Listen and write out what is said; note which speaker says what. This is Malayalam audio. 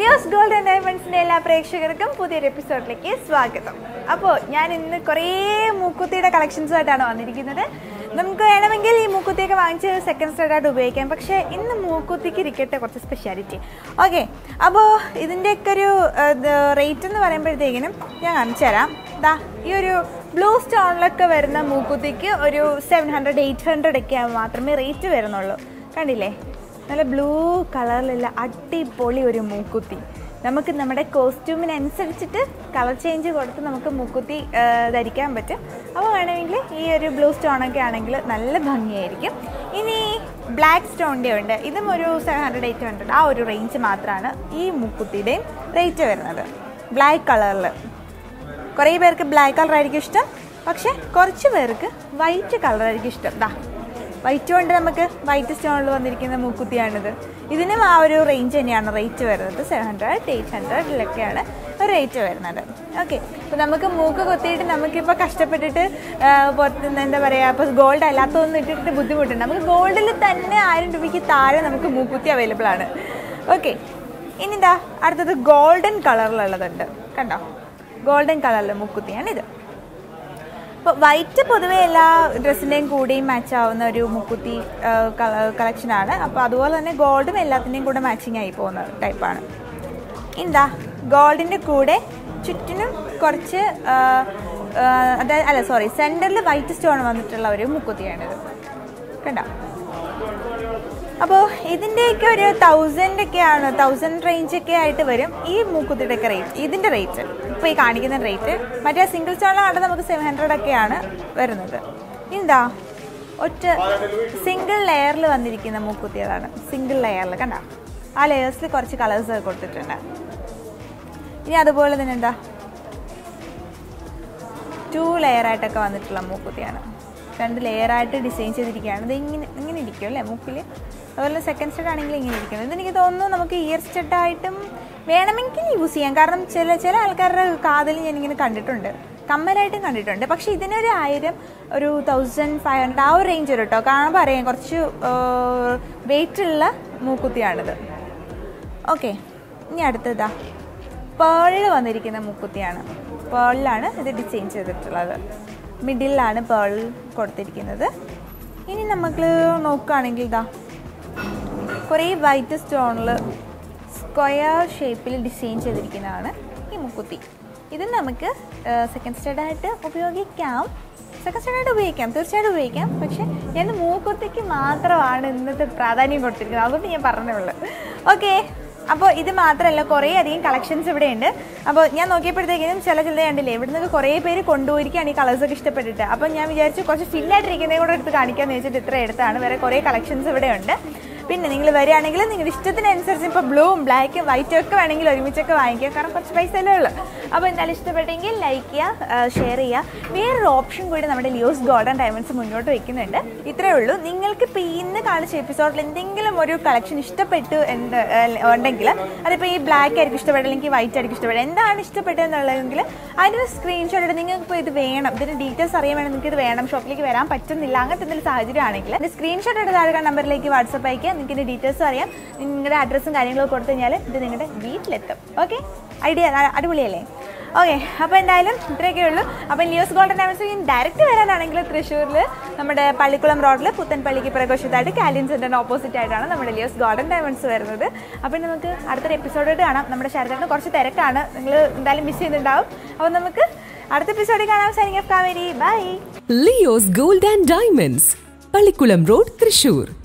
Speaker 1: ലിയോസ് ഗോൾഡ് ആൻഡ് ഡയമണ്ട്സിന്റെ എല്ലാ പ്രേക്ഷകർക്കും പുതിയൊരു എപ്പിസോഡിലേക്ക് സ്വാഗതം അപ്പോൾ ഞാൻ ഇന്ന് കുറേ മൂക്കുത്തിയുടെ കളക്ഷൻസുമായിട്ടാണ് വന്നിരിക്കുന്നത് നമുക്ക് വേണമെങ്കിൽ ഈ മൂക്കുത്തിയൊക്കെ വാങ്ങിച്ച് സെക്കൻഡ് സ്റ്റാൻഡായിട്ട് ഉപയോഗിക്കാം പക്ഷേ ഇന്ന് മൂക്കുത്തിക്ക് ഇരിക്കട്ടെ കുറച്ച് സ്പെഷ്യാലിറ്റി ഓക്കെ അപ്പോൾ ഇതിൻ്റെയൊക്കെ ഒരു റേറ്റ് എന്ന് പറയുമ്പോഴത്തേക്കിനും ഞാൻ കാണിച്ചു തരാം ദാ ഈ ഒരു ബ്ലൂ സ്റ്റോണിലൊക്കെ വരുന്ന മൂക്കുത്തിക്ക് ഒരു സെവൻ ഹൺഡ്രഡ് എയ്റ്റ് ഹൺഡ്രഡ് ഒക്കെ മാത്രമേ റേറ്റ് വരുന്നുള്ളൂ കണ്ടില്ലേ നല്ല ബ്ലൂ കളറിലുള്ള അടിപൊളി ഒരു മൂക്കുത്തി നമുക്ക് നമ്മുടെ കോസ്റ്റ്യൂമിനനുസരിച്ചിട്ട് കളർ ചേഞ്ച് കൊടുത്ത് നമുക്ക് മൂക്കുത്തി ആ, ധരിക്കാൻ പറ്റും അപ്പോൾ വേണമെങ്കിൽ ഈ ഒരു ബ്ലൂ സ്റ്റോണൊക്കെ ആണെങ്കിൽ നല്ല ഭംഗിയായിരിക്കും ഇനി ബ്ലാക്ക് സ്റ്റോണിൻ്റെ ഉണ്ട് ഇതും ഒരു സെവൻ ഹൺഡ്രഡ് എയ്റ്റ് ഹൺഡ്രഡ് ആ ഒരു റേഞ്ച് മാത്രമാണ് ഈ മൂക്കുത്തിയുടെയും റേറ്റ് വരുന്നത് ബ്ലാക്ക് കളറിൽ കുറേ പേർക്ക് ബ്ലാക്ക് കളർ ആയിരിക്കും ഇഷ്ടം പക്ഷെ കുറച്ച് പേർക്ക് വൈറ്റ് കളർ ആയിരിക്കും ഇഷ്ടം ദാ വൈറ്റ് കൊണ്ട് നമുക്ക് വൈറ്റ് സ്റ്റോണിൽ വന്നിരിക്കുന്ന മൂക്കുത്തിയാണിത് ഇതിനും ആ ഒരു റേഞ്ച് തന്നെയാണ് റേറ്റ് വരുന്നത് സെവൻ ഹൺഡ്രഡ് എയ്റ്റ് ഹൺഡ്രഡിലൊക്കെയാണ് റേറ്റ് വരുന്നത് ഓക്കെ അപ്പോൾ നമുക്ക് മൂക്ക് കൊത്തിയിട്ട് നമുക്കിപ്പോൾ കഷ്ടപ്പെട്ടിട്ട് ആ, പുറത്തുനിന്ന് എന്താ പറയുക ഇപ്പോൾ ഗോൾഡ് അല്ലാത്തതൊന്നും ഇട്ടിട്ട് ബുദ്ധിമുട്ടുണ്ട് നമുക്ക് ഗോൾഡിൽ തന്നെ ആയിരം രൂപയ്ക്ക് താഴെ നമുക്ക് മൂക്കുത്തി അവൈലബിൾ ആണ് ഓക്കെ ഇനി എന്താ അടുത്തത് ഗോൾഡൻ കളറിലുള്ളതുണ്ട് കണ്ടോ ഗോൾഡൻ കളറിലെ മുക്കുത്തിയാണിത് ഇപ്പോൾ വൈറ്റ് പൊതുവെ എല്ലാ ഡ്രസ്സിൻ്റെയും കൂടെയും മാച്ച് ആവുന്ന ഒരു മുക്കുത്തി കളക്ഷനാണ് അപ്പോൾ അതുപോലെ തന്നെ ഗോൾഡും എല്ലാത്തിൻ്റെയും കൂടെ മാച്ചിങ് ആയി പോകുന്ന ടൈപ്പാണ് എന്താ ഗോൾഡിൻ്റെ കൂടെ ചുറ്റിനും കുറച്ച് ആ, ആ, അതായത് അല്ല സോറി സെൻറ്ററിൽ വൈറ്റ് സ്റ്റോൺ വന്നിട്ടുള്ള ഒരു മുക്കുത്തിയാണിത് കണ്ടോ അപ്പോൾ ഇതിൻ്റെയൊക്കെ ഒരു തൗസൻഡ് ഒക്കെയാണ് തൗസൻഡ് റേഞ്ച് ഒക്കെ ആയിട്ട് വരും ഈ മൂക്കുത്തിയുടെ ഒക്കെ റേറ്റ് ഇതിൻ്റെ റേറ്റ് ഇപ്പോൾ ഈ കാണിക്കുന്ന റേറ്റ് മറ്റേ സിംഗിൾ സ്റ്റോണിലാണ് നമുക്ക് സെവൻ ഹൺഡ്രഡ് ഒക്കെയാണ് വരുന്നത് എന്താ ഒറ്റ സിംഗിൾ ലെയറിൽ വന്നിരിക്കുന്ന മൂക്കുത്തി അതാണ് സിംഗിൾ ലെയറിൽ കണ്ട ആ ലെയേഴ്സിൽ കുറച്ച് കളേഴ്സ് കൊടുത്തിട്ടുണ്ട് ഇനി അതുപോലെ തന്നെ എന്താ ടു ലെയർ ആയിട്ടൊക്കെ വന്നിട്ടുള്ള മൂക്കുത്തിയാണ് രണ്ട് ലെയർ ആയിട്ട് ഡിസൈൻ ചെയ്തിരിക്കുകയാണ് ഇത് ഇങ്ങനെ ഇങ്ങനെ ഇരിക്കും അല്ലേ മൂക്കിൽ അതുപോലെ സെക്കൻഡ് സ്റ്റെഡ് ആണെങ്കിൽ ഇങ്ങനെ ഇരിക്കുന്നത് ഇതെനിക്ക് തോന്നുന്നു നമുക്ക് ഇയർ സ്റ്റെഡായിട്ടും വേണമെങ്കിൽ യൂസ് ചെയ്യാം കാരണം ചില ചില ആൾക്കാരുടെ കാതിൽ ഞാനിങ്ങനെ കണ്ടിട്ടുണ്ട് കമ്മലായിട്ടും കണ്ടിട്ടുണ്ട് പക്ഷേ ഇതിനൊരു ആയിരം ഒരു തൗസൻഡ് ഫൈവ് ഹൺഡ്രഡ് ആ ഒരു റേഞ്ച് വരും കേട്ടോ കാണുമ്പോൾ അറിയാം കുറച്ച് വെയിറ്റുള്ള മൂക്കുത്തിയാണിത് ഓക്കെ ഇനി അടുത്തതാ പേളിൽ വന്നിരിക്കുന്ന മൂക്കുത്തിയാണ് പേളിലാണ് ഇത് ഡിസൈൻ ചെയ്തിട്ടുള്ളത് മിഡിലാണ് പേൾ കൊടുത്തിരിക്കുന്നത് ഇനി നമുക്ക് നോക്കുകയാണെങ്കിൽ ഇതാ കുറേ വൈറ്റ് സ്റ്റോണിൽ സ്ക്വയർ ഷേപ്പിൽ ഡിസൈൻ ചെയ്തിരിക്കുന്നതാണ് ഈ മുക്കുത്തി ഇത് നമുക്ക് സെക്കൻഡ് സ്റ്റഡായിട്ട് ഉപയോഗിക്കാം സെക്കൻഡ് സ്റ്റഡായിട്ട് ഉപയോഗിക്കാം തീർച്ചയായിട്ടും ഉപയോഗിക്കാം പക്ഷേ ഞാൻ മൂക്കുത്തിക്ക് മാത്രമാണ് ഇന്നത്തെ പ്രാധാന്യം കൊടുത്തിരിക്കുന്നത് അതുകൊണ്ട് ഞാൻ പറഞ്ഞുള്ളൂ ഓക്കെ അപ്പോൾ ഇത് മാത്രമല്ല കുറേ അധികം കളക്ഷൻസ് ഇവിടെ ഉണ്ട് അപ്പോൾ ഞാൻ നോക്കിയപ്പോഴത്തേക്കും ചില ചില കണ്ടില്ലേ ഇവിടെ നിന്ന് കുറേ പേര് കൊണ്ടുപോയിരിക്കുകയാണ് ഈ കളേഴ്സൊക്കെ ഇഷ്ടപ്പെട്ടിട്ട് അപ്പോൾ ഞാൻ വിചാരിച്ചു കുറച്ച് ഫില്ലായിട്ടിരിക്കുന്നതും കൂടെ എടുത്ത് കാണിക്കാമെന്ന് വെച്ചിട്ട് ഇത്ര എടുത്താണ് വേറെ കുറേ കളക്ഷൻസ് ഇവിടെ ഉണ്ട് പിന്നെ നിങ്ങൾ വരികയാണെങ്കിൽ നിങ്ങളുടെ ഇഷ്ടത്തിനനുസരിച്ച് ഇപ്പോൾ ബ്ലൂവും ബ്ലാക്കും വൈറ്റും ഒക്കെ വേണമെങ്കിൽ ഒരുമിച്ചൊക്കെ വാങ്ങിക്കുക കാരണം കുറച്ച് പൈസ അല്ലേ ഉള്ളൂ അപ്പോൾ എന്തായാലും ഇഷ്ടപ്പെട്ടെങ്കിൽ ലൈക്ക് ചെയ്യുക ഷെയർ ചെയ്യുക വേറൊരു ഓപ്ഷൻ കൂടി നമ്മുടെ ലിയോസ് ഗോൾഡൻ ഡയമണ്ട്സ് മുന്നോട്ട് വെക്കുന്നുണ്ട് ഇത്രയേ ഉള്ളൂ നിങ്ങൾക്ക് ഇപ്പോൾ ഇന്ന് കാണിച്ച എപ്പിസോഡിൽ എന്തെങ്കിലും ഒരു കളക്ഷൻ ഇഷ്ടപ്പെട്ടു എന്ന് ഉണ്ടെങ്കിൽ അതിപ്പോൾ ഈ ബ്ലാക്ക് ആയിരിക്കും ഇഷ്ടപ്പെട്ടത് അല്ലെങ്കിൽ വൈറ്റ് ആയിരിക്കും ഇഷ്ടപ്പെട്ടത് എന്താണ് ഇഷ്ടപ്പെട്ടതെന്നുള്ളതെങ്കിൽ അതിൻ്റെ സ്ക്രീൻഷോട്ട് എടുത്ത് നിങ്ങൾക്ക് ഇപ്പോൾ ഇത് വേണം ഇതിൻ്റെ ഡീറ്റെയിൽസ് അറിയാൻ വേണം നിങ്ങൾക്ക് ഇത് വേണം ഷോപ്പിലേക്ക് വരാൻ പറ്റുന്നില്ല അങ്ങനത്തെ എന്തെങ്കിലും സാഹചര്യം ആണെങ്കിൽ അതിൻ്റെ സ്ക്രീൻഷോട്ട് എടുത്ത് താഴെ നമ്പറിലേക്ക് വാട്സപ്പ് അയക്കുക നിങ്ങൾക്ക് ഇതിൻ്റെ ഡീറ്റെയിൽസും അറിയാം നിങ്ങളുടെ അഡ്രസ്സും കാര്യങ്ങളൊക്കെ കൊടുത്തു കഴിഞ്ഞാൽ ഇത് നിങ്ങളുടെ വീട്ടിലെത്തും ഓക്കെ ഐഡിയ അടിപൊളിയല്ലേ ഓക്കെ അപ്പോൾ എന്തായാലും ഇത്രയൊക്കെ ഉള്ളൂ അപ്പം ലിയോസ് ഗോൾഡൻ ഡയമണ്ട്സ് ഡയറക്റ്റ് വരാനാണെങ്കിൽ തൃശ്ശൂരിൽ നമ്മുടെ പള്ളിക്കുളം റോഡിൽ പുത്തൻപള്ളിക്ക് പ്രകോഷത്തായിട്ട് കാലിയൻ സെൻറ്ററിന് ഓപ്പോസിറ്റ് ആയിട്ടാണ് നമ്മുടെ ലിയോസ് ഗോൾഡൻ ഡയമണ്ട്സ് വരുന്നത് അപ്പോൾ ഇനി നമുക്ക് അടുത്തൊരു എപ്പിസോഡായിട്ട് കാണാം നമ്മുടെ ശരത്തേട്ടന് കുറച്ച് തിരക്കാണ് നിങ്ങൾ എന്തായാലും മിസ് ചെയ്യുന്നുണ്ടാവും അപ്പോൾ നമുക്ക് അടുത്ത എപ്പിസോഡിൽ കാണാം signing off Kaveri by
Speaker 2: Leo's gold and diamonds Pallikkulam road Thrissur